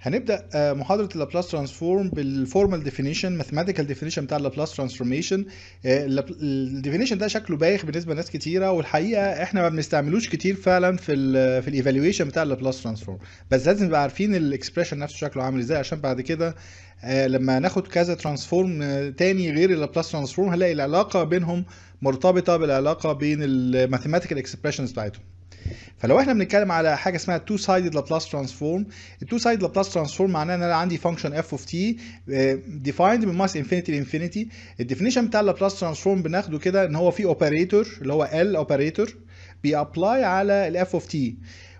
هنبدا آه، محاضره اللابلاس ترانسفورم بالفورمال ديفينيشن ماثيماتيكال ديفينيشن بتاع اللابلاس ترانسفورميشن الديفينيشن ده شكله بايخ بالنسبه لناس كتيره والحقيقه احنا ما بنستعملوش كتير فعلا في ال في الايفالويشن بتاع اللابلاس ترانسفورم بس لازم نبقى عارفين الاكسبريشن نفسه شكله عامل ازاي عشان بعد كده آه، لما ناخد كذا ترانسفورم تاني غير اللابلاس ترانسفورم هنلاقي العلاقه بينهم مرتبطه بالعلاقه بين الماثيماتيكال اكسبريشنز بتاعتهم فلو احنا بنتكلم على حاجه اسمها تو سايدد لابلاس ترانسفورم التو سايدد لابلاس ترانسفورم معناه ان انا عندي فانكشن اف اوف تي ديفايند من ماس انفينيتي لانفينيتي الديفينيشن بتاع اللابلاس ترانسفورم بناخده كده ان هو في اوبريتور اللي هو ال اوبريتور بيابلاي على الاف اوف تي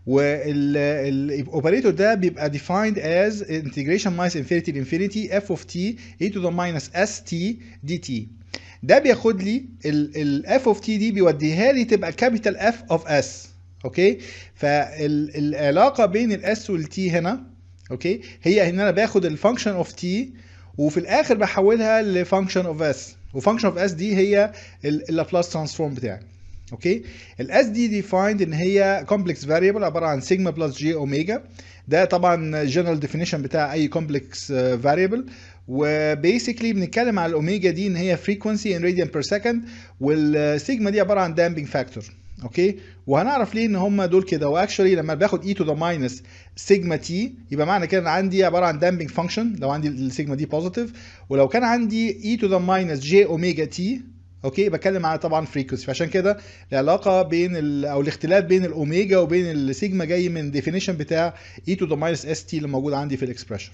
والاوبريتور ده بيبقى defined as integration minus infinity to infinity f of t e to the minus st dt ده بياخد لي الاف اوف تي دي بيوديها لي تبقى كابيتال اف اوف اس اوكي فالعلاقه بين الاس والتي هنا اوكي هي ان انا باخد الفانكشن اوف تي وفي الاخر بحولها لفانكشن اوف اس وفانكشن اوف اس دي هي اللابلاس ترانسفورم بتاعي اوكي الاس دي ديفايند ان هي كومبلكس فاريبل عباره عن سيجما بلس جي اوميجا ده طبعا جنرال ديفينيشن بتاع اي كومبلكس فاريبل وبيسكلي بنتكلم على الاوميجا دي ان هي فريكونسي ان راديان بير سكند والسيجما دي عباره عن دامبنج فاكتور اوكي وهنعرف ليه ان هم دول كده واكشولي لما باخد اي تو ذا ماينس سيجما تي يبقى معنى كده ان عندي عباره عن دامبنج فانكشن لو عندي السيجما دي بوزيتيف ولو كان عندي اي تو ذا ماينس جي اوميجا تي اوكي بتكلم على طبعا فريكونسي فعشان كده العلاقه بين ال او الاختلاف بين الاوميجا وبين السيجما جاي من ديفينيشن بتاع اي تو ذا ماينس اس تي اللي موجود عندي في الاكسبريشن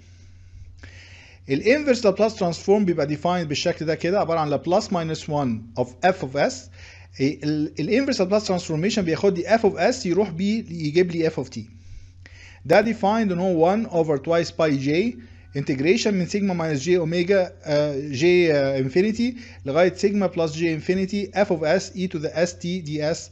الانفرس لابلاس ترانسفورم بيبقى ديفايند بالشكل ده كده عباره عن لابلاس ماينس 1 اوف اف اوف اس الانفرس لابلاس ترانسفورميشن بياخد لي اف اوف اس يروح بيه يجيب لي اف اوف تي ده ديفايند ان هو 1 اوفر توايس باي جي انتجريشن من سيجما ماينس جي اوميجا جي انفينيتي لغايه سيجما بلس جي انفينيتي اف اوف اس اي تو ذا اس تي دي اس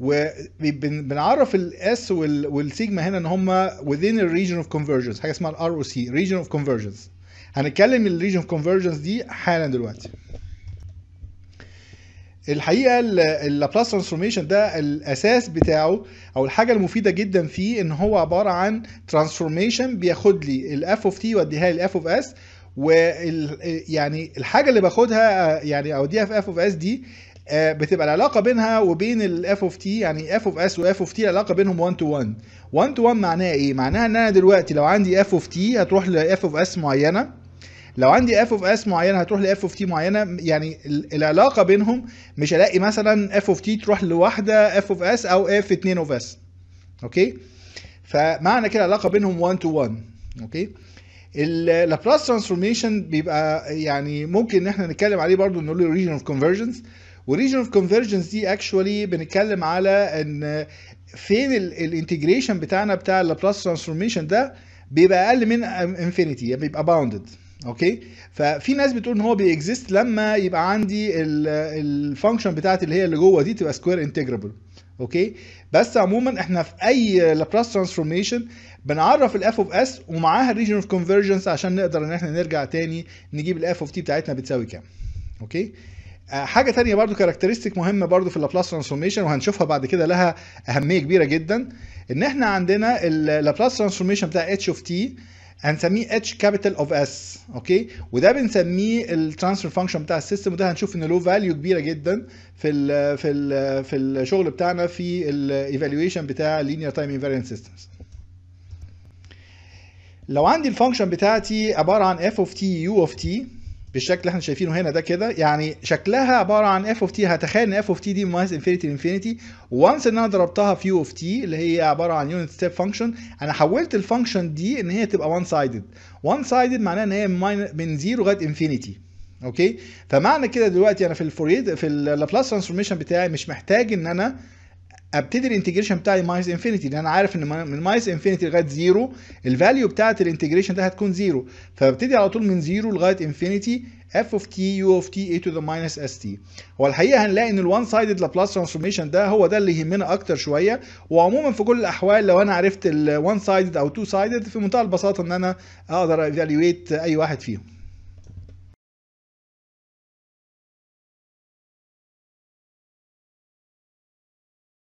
وبنعرف الاس والسيجما هنا ان هم within a region of convergence حاجه اسمها الار او سي region of convergence هنتكلم الريجن اوف كونفرجنس دي حالا دلوقتي الحقيقه اللابلاس ترانسفورميشن ده الاساس بتاعه او الحاجه المفيده جدا فيه ان هو عباره عن ترانسفورميشن بياخد لي الاف اوف تي يوديها لي الاف اوف اس وال يعني الحاجه اللي باخدها يعني اوديها في اف اوف اس دي بتبقى العلاقه بينها وبين الاف اوف تي يعني اف اوف اس واف اوف تي العلاقه بينهم 1 تو 1 1 تو 1 معناها ايه معناها ان انا دلوقتي لو عندي اف اوف تي هتروح لاف اوف اس معينه لو عندي اف اوف اس معينه هتروح لاف اوف تي معينه يعني العلاقه بينهم مش هلاقي مثلا اف اوف تي تروح لواحده اف اوف اس او اف 2 اوف اس اوكي فمعنى كده العلاقه بينهم 1 تو 1 اوكي اللابلاس ترانسفورميشن بيبقى يعني ممكن ان احنا نتكلم عليه برضو نقول له ريجن اوف كونفرجنس وريجن اوف كونفرجنس دي اكشولي بنتكلم على ان فين الانتجريشن بتاعنا بتاع اللابلاس ترانسفورميشن ده بيبقى اقل من انفينيتي يعني بيبقى باوندد اوكي ففي ناس بتقول ان هو بيكزيست لما يبقى عندي الفانكشن بتاعتي اللي هي اللي جوه دي تبقى سكوير انتجرابل اوكي بس عموما احنا في اي لابلاس ترانسفورميشن بنعرف الاف اوف اس ومعاها الريجن اوف كونفرجنس عشان نقدر ان احنا نرجع تاني نجيب الاف اوف تي بتاعتنا بتساوي كام اوكي حاجه تانية برضو كاركترستيك مهمه برضو في اللابلاس ترانسفورميشن وهنشوفها بعد كده لها اهميه كبيره جدا ان احنا عندنا اللابلاس ترانسفورميشن بتاع اتش اوف تي هنسميه اتش كابيتال اوف اس اوكي وده بنسميه الترانسفير فانكشن بتاع السيستم وده هنشوف ان له فاليو كبيره جدا في ال في ال في الشغل بتاعنا في الايفالويشن بتاع linear time invariant systems لو عندي الفانكشن بتاعتي عباره عن f of t u of t بالشكل اللي احنا شايفينه هنا ده كده يعني شكلها عباره عن f of t هتخيل ان f of t دي ماينس انفينيتي لانفينيتي وانس ان انا ضربتها في u of t اللي هي عباره عن يونت ستيب فانكشن انا حولت الفانكشن دي ان هي تبقى وان سايدد وان سايدد معناها ان هي من 0 لغايه انفينيتي اوكي فمعنى كده دلوقتي انا في الفوريد في اللابلاس ترانسفورميشن بتاعي مش محتاج ان انا ابتدي الانتجريشن بتاعي ماينس انفينيتي لان انا عارف ان من ماينس انفينيتي لغايه زيرو الفاليو بتاعت الانتجريشن ده هتكون زيرو فببتدي على طول من زيرو لغايه انفينيتي f of t u of t a to the minus st هو الحقيقه هنلاقي ان الوان سايدد لابلاس ترانسفورميشن ده هو ده اللي يهمنا اكتر شويه وعموما في كل الاحوال لو انا عرفت الوان سايدد او تو سايدد في منتهى البساطه ان انا اقدر ايفالويت اي واحد فيهم